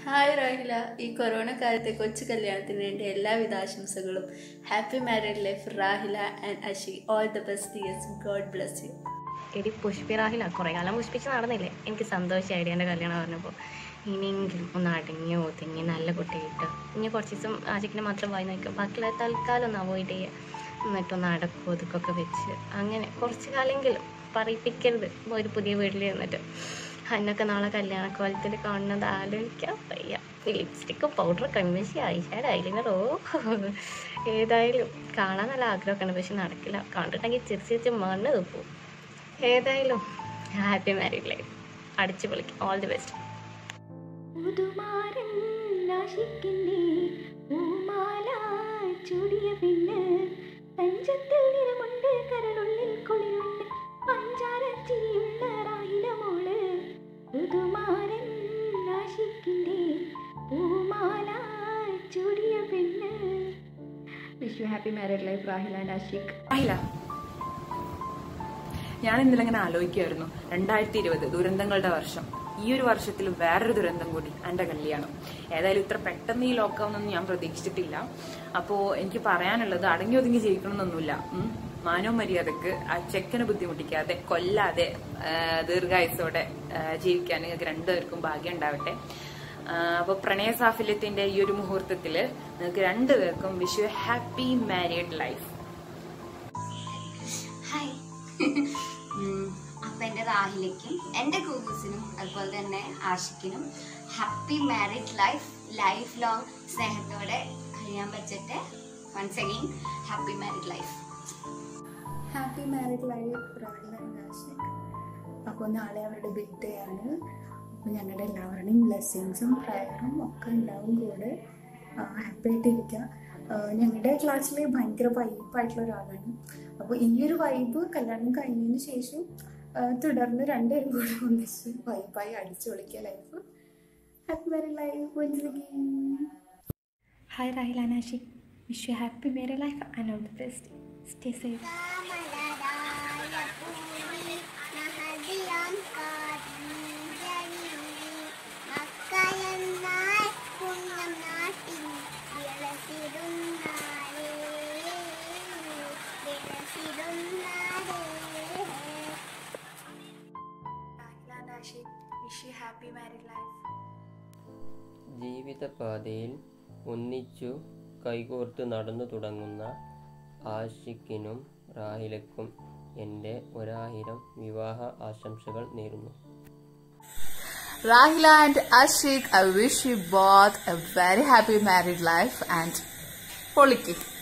Hi രാഹില ഈ corona കാലത്തെ കൊച്ചു കല്യാണത്തിന് വേണ്ടി എല്ലാവിധ ആശംസകളും happy married life Rahila and Ashi all the best years God bless you എടി പുഷ്പിറാഹില കുറേ കാലം പുഷ്പിച്ച് നടന്നില്ലേ എനിക്ക് സന്തോഷമായി എൻ്റെ കല്യാണം പറഞ്ഞപ്പോൾ ഇനിയെങ്കിലും ഒന്ന് അടങ്ങി ഒതുങ്ങി നല്ല കുട്ടിയിട്ട് ഇനി കുറച്ച് ദിവസം ആചിക്കിനെ മാത്രം വായി നോക്കും ബാക്കിയുള്ള തൽക്കാലം ഒന്ന് അവോയ്ഡ് ചെയ്യുക എന്നിട്ടൊന്ന് അടക്കും ഒതുക്കൊക്കെ വെച്ച് അങ്ങനെ കുറച്ച് കാലെങ്കിലും പറയിപ്പിക്കരുത് ഒരു പുതിയ വീട്ടിൽ ഇരുന്നിട്ട് അതിനൊക്കെ നാളെ കല്യാണ കോലത്തിൽ കാണുന്നത് ആലോചിക്കാൻ വയ്യ ലിപ്സ്റ്റിക്ക് പൗഡർ കൺവെൻസി ഐഷാഡ് ഐലൈനർ ഓ ഏതായാലും കാണാൻ നല്ല ആഗ്രഹമൊക്കെ ഉണ്ട് പക്ഷെ നടക്കില്ല കണ്ടിട്ടുണ്ടെങ്കിൽ ചിരിച്ച് ചിരിച്ച് മണ്ണ് തുപ്പും ഏതായാലും ഹാപ്പി മാരീഡ് ലൈഫ് അടിച്ചു പൊളിക്കും ഓൾ ദി ബെസ്റ്റ് പുതുമാരൻ നാശിക്കില്ലേ പൂമാല ചൂടിയ പെണ്ണ് പഞ്ചത്തിൽ നിറമുണ്ട് കരളുള്ളിൽ കുളിരുണ്ട് പഞ്ചാരച്ചിരിയുള്ള റാഹില മോള് പുതുമാരൻ നാശിക്കില്ലേ പൂമാല ചൂടിയ പെണ്ണ് wish you happy married life Rahila and Ashiq ആയില്ല ഞാൻ ഇന്നലെ ഇങ്ങനെ ആലോചിക്കുമായിരുന്നു രണ്ടായിരത്തി ഇരുപത് ദുരന്തങ്ങളുടെ വർഷം ഈ ഒരു വർഷത്തിൽ വേറൊരു ദുരന്തം കൂടി എന്റെ കല്യാണം ഏതായാലും ഇത്ര പെട്ടെന്ന് ഈ ലോക്ക്ഡൌൺ ഒന്നും ഞാൻ പ്രതീക്ഷിച്ചിട്ടില്ല അപ്പോ എനിക്ക് പറയാനുള്ളത് അടങ്ങി ഒതുങ്ങി ജീവിക്കണമെന്നൊന്നുമില്ല ഉം. മാനവും മര്യാദക്ക് ആ ചെക്കനെ ബുദ്ധിമുട്ടിക്കാതെ കൊല്ലാതെ ആ, ദീർഘായുസോടെ ആ, ജീവിക്കാൻ നിങ്ങൾക്ക് രണ്ടുപേർക്കും ഭാഗ്യം ഉണ്ടാവട്ടെ അപ്പൊ പ്രണയ സാഫല്യത്തിന്റെ ഈ ഒരു മുഹൂർത്തത്തില് നിങ്ങൾക്ക് രണ്ടുപേർക്കും wish you happy married life hi അപ്പം എൻ്റെ റാഹിലേക്കും എൻ്റെ കൂബൂസിനും അതുപോലെ തന്നെ ആഷിക്കിനും happy married life life long സ്നേഹത്തോടെ കഴിയാൻ പറ്റട്ടെ once again happy married life happy married life Rahila and Ashiq അപ്പോൾ നാളെ അവരുടെ ബിഗ് ഡേ ആണ് അപ്പോൾ ഞങ്ങളുടെ എല്ലാവരുടെയും ബ്ലെസ്സിങ്സും പ്രയറും ഒക്കെ ഉണ്ടാവും കൂടെ ഹാപ്പി ആയിട്ടിരിക്കുക ഞങ്ങളുടെ ക്ലാസ്സിൽ ഭയങ്കര വൈബായിട്ടുള്ള ഒരാളാണ് അപ്പോൾ ഈ ഒരു വൈബ് കല്യാണം കഴിഞ്ഞതിന് ശേഷം ആ, തുടർന്ന് രണ്ടുപേരും കൂടെ ഒന്നിച്ച് വൈബായി അടിച്ചു പൊളിക്കുക life happy married life once again hi Rahila and Ashiq wish you happy married life and all the best stay safe ജീവിതപാതയിൽ ഒന്നിച്ചു കൈകോർത്ത് നടന്നു തുടങ്ങുന്ന ആഷിക്കിനും റാഹിലക്കും എൻ്റെ ഒരായിരം വിവാഹ ആശംസകൾ നേരുന്നു Rahila and Ashik, I wish you both a very happy married life and Poliki.